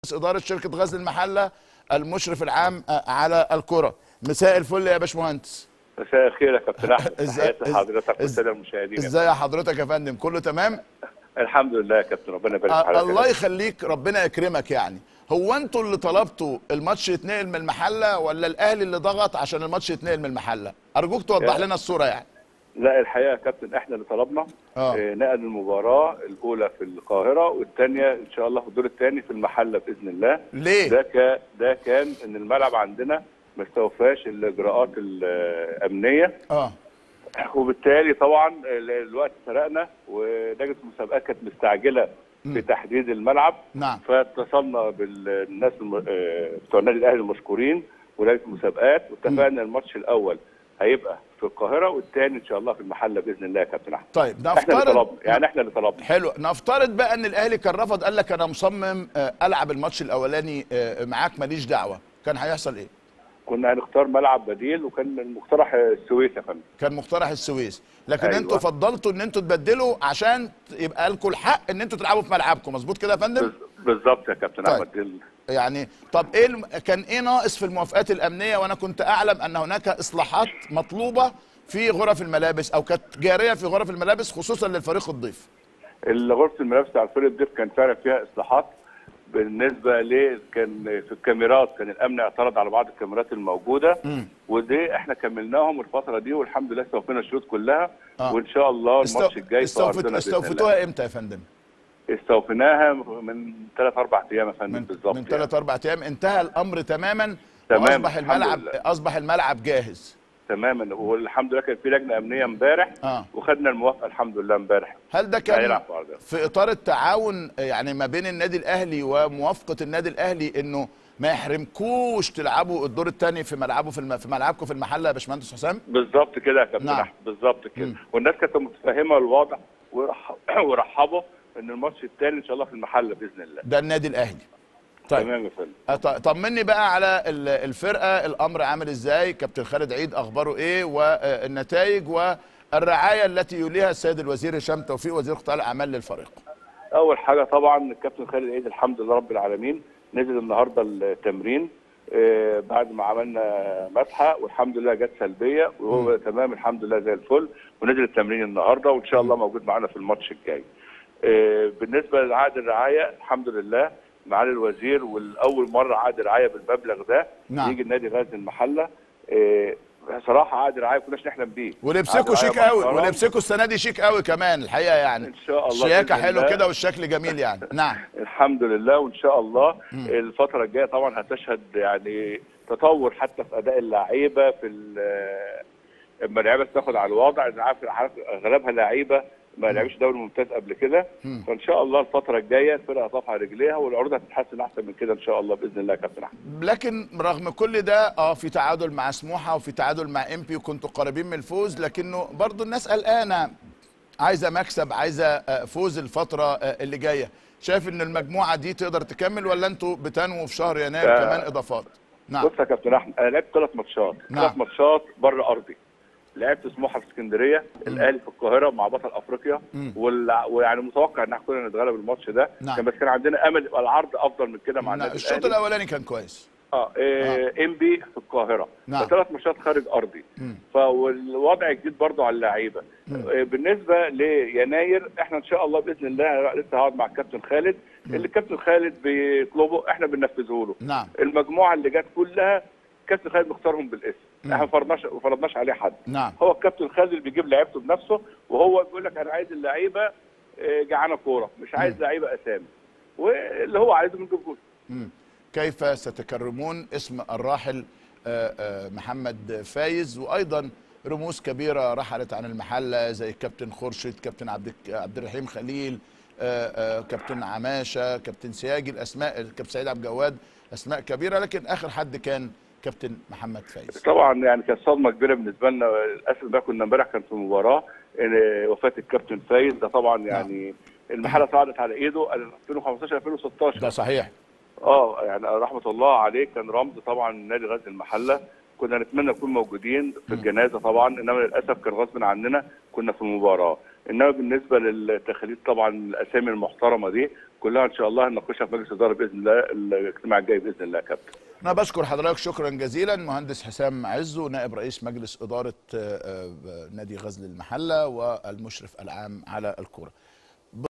اداره شركه غزل المحله المشرف العام آه، على الكره مساء الفل يا باشمهندس مساء الخير يا كابتن احمد إزاي- تحياتي إز- لحضرتك إز- والساده المشاهدين يا ازاي حضرتك يا فندم كله تمام الحمد لله يا كابتن ربنا يبارك في آه، حضرتك الله يخليك ربنا يكرمك يعني هو انتوا اللي طلبتوا الماتش يتنقل من المحله ولا الاهلي اللي ضغط عشان الماتش يتنقل من المحله ارجوك توضح يا- لنا الصوره يعني لا الحقيقه يا كابتن احنا اللي طلبنا آه. آه، نقل المباراه الاولى في القاهره والثانيه ان شاء الله في الدور الثاني في المحله باذن الله ليه ده ك... ده كان ان الملعب عندنا ما استوفاش الاجراءات الامنيه اه وبالتالي طبعا ال- الوقت سرقنا ولجنه المسابقات كانت مستعجله في تحديد الملعب نعم فاتصلنا بالناس الم- آه، بتوع النادي الاهلي المشكورين ولجنه المسابقات واتفقنا الماتش الاول هيبقى في القاهره والثاني ان شاء الله في المحله باذن الله يا كابتن احمد طيب احنا اللي نفترض طلبنا يعني احنا اللي طلبنا حلو نفترض بقى ان الاهلي كان رفض قال لك انا مصمم آه، العب الماتش الاولاني آه، معاك ماليش دعوه كان هيحصل ايه كنا هنختار ملعب بديل وكان المقترح السويس يا فندم كان مقترح السويس لكن أيوة. انتوا فضلتوا ان انتوا تبدلوا عشان يبقى لكم الحق ان انتوا تلعبوا في ملعبكم مظبوط كده يا فندم بز- بالظبط يا كابتن طيب. احمد دي ال- يعني طب ايه الم... كان ايه ناقص في الموافقات الامنيه وانا كنت اعلم ان هناك اصلاحات مطلوبه في غرف الملابس او كانت جاريه في غرف الملابس خصوصا للفريق الضيف غرفه الملابس بتاع الفريق الضيف كان فعلا فيها اصلاحات بالنسبه ل كان في الكاميرات كان الامن اعترض على بعض الكاميرات الموجوده مم. ودي احنا كملناهم الفتره دي والحمد لله استوفينا الشروط كلها آه. وان شاء الله استو... الماتش الجاي في استوفت... ارضنا بإذن الله. استوفتوها امتى يا فندم استوفيناها من ثلاث اربع ايام يا فندم من بالظبط من ثلاث اربع ايام انتهى الامر تماما تمام، واصبح الحمد الملعب لله. اصبح الملعب جاهز تماما والحمد لله كان في لجنه امنيه امبارح اه وخدنا الموافقه الحمد لله امبارح هل ده كان هيلعب في أرضنا. في اطار التعاون يعني ما بين النادي الاهلي وموافقه النادي الاهلي انه ما يحرمكوش تلعبوا الدور الثاني في ملعبه في, الم... في ملعبكم في المحله يا باشمهندس حسام بالظبط كده يا كابتن نعم. احمد بالظبط كده مم. والناس كانت متفهمه الوضع ورح- ورحبوا ان الماتش الثاني ان شاء الله في المحله باذن الله ده النادي الاهلي طيب تمام يا فندم أط- طمني بقى على ال- الفرقه الامر عامل ازاي كابتن خالد عيد اخباره ايه والنتائج والرعايه التي يوليها السيد الوزير هشام توفيق وزير قطاع الاعمال للفريق اول حاجه طبعا الكابتن خالد عيد الحمد لله رب العالمين نزل النهارده التمرين آه، بعد ما عملنا مسحه والحمد لله جت سلبيه وهو تمام الحمد لله زي الفل ونزل التمرين النهارده وان شاء الله موجود معانا في الماتش الجاي. آه، بالنسبه لعقد الرعايه الحمد لله معالي الوزير والاول مره عقد رعايه بالمبلغ ده نعم. يجي النادي غازي المحله آه، صراحه عقد رعايه ما كناش نحلم بيه ولبسكوا عقد رعاية شيك قوي محترم. ولبسكوا السنه دي شيك قوي كمان الحقيقه يعني إن شاء الله شياكه بإذن حلو الله. كده والشكل جميل يعني نعم الحمد لله وان شاء الله الفتره الجايه طبعا هتشهد يعني تطور حتى في اداء اللعيبه في ال- اما اللعيبه تاخد على الوضع انا عارف عارف اغلبها لعيبه ما لعبش دوري ممتاز قبل كده مم. فان شاء الله الفتره الجايه الفرقه هتقف على رجليها والعروض هتتحسن احسن من كده ان شاء الله باذن الله يا كابتن احمد لكن رغم كل ده اه في تعادل مع سموحه وفي تعادل مع امبي وكنتوا قريبين من الفوز لكنه برضو الناس قلقانه عايزه مكسب عايزه آه، فوز الفتره آه، اللي جايه شايف ان المجموعه دي تقدر تكمل ولا انتوا بتنووا في شهر يناير آه. كمان اضافات نعم بص يا كابتن احمد انا لعبت ثلاث ماتشات نعم. ثلاث ماتشات بره ارضي لعبت سموحه في اسكندريه الاهلي في القاهره مع بطل افريقيا مم. وال- ويعني متوقع ان احنا كنا نتغلب الماتش ده نعم. كان بس كان عندنا امل يبقى العرض افضل من كده مع نعم. النادي الشوط الاهلي الاولاني كان كويس اه ام بي في القاهره نعم. ثلاث ماتشات خارج ارضي مم. فالوضع جديد برضو على اللعيبه آه، بالنسبه ليناير احنا ان شاء الله باذن الله لسه هقعد مع الكابتن خالد اللي الكابتن خالد بيطلبه احنا بننفذه له نعم المجموعه اللي جت كلها كابتن خالد مختارهم بالاسم مم. احنا ما فرضناش ما فرضناش عليه حد نعم هو الكابتن خالد اللي بيجيب لعيبته بنفسه وهو بيقول لك انا عايز اللعيبه آه، جعانه كوره مش عايز لعيبه اسامي واللي هو عايزه بنجيب جول مم. كيف ستكرمون اسم الراحل آه، آه، محمد فايز وايضا رموز كبيره رحلت عن المحله زي كابتن خورشيد كابتن عبد عبد الرحيم خليل آه، آه، كابتن عماشه كابتن سياجي الاسماء كابتن سعيد عبد الجواد اسماء كبيره لكن اخر حد كان كابتن محمد فايز طبعا يعني كانت صدمه كبيره بالنسبه لنا للاسف بقى كنا امبارح كان في مباراه إن وفاه الكابتن فايز ده طبعا يعني المحله صعدت على ايده 2015 2016 ده صحيح اه يعني رحمه الله عليه كان رمز طبعا نادي غزل المحله كنا نتمنى نكون موجودين في الجنازه طبعا انما للاسف كان غصب عننا كنا في المباراه انما بالنسبه للتخليد طبعا الاسامي المحترمه دي كلها ان شاء الله هنناقشها في مجلس الاداره باذن الله الاجتماع الجاي باذن الله يا كابتن انا بشكر حضرتك شكرا جزيلا مهندس حسام عزو نائب رئيس مجلس اداره آه، آه، نادي غزل المحله والمشرف العام على الكوره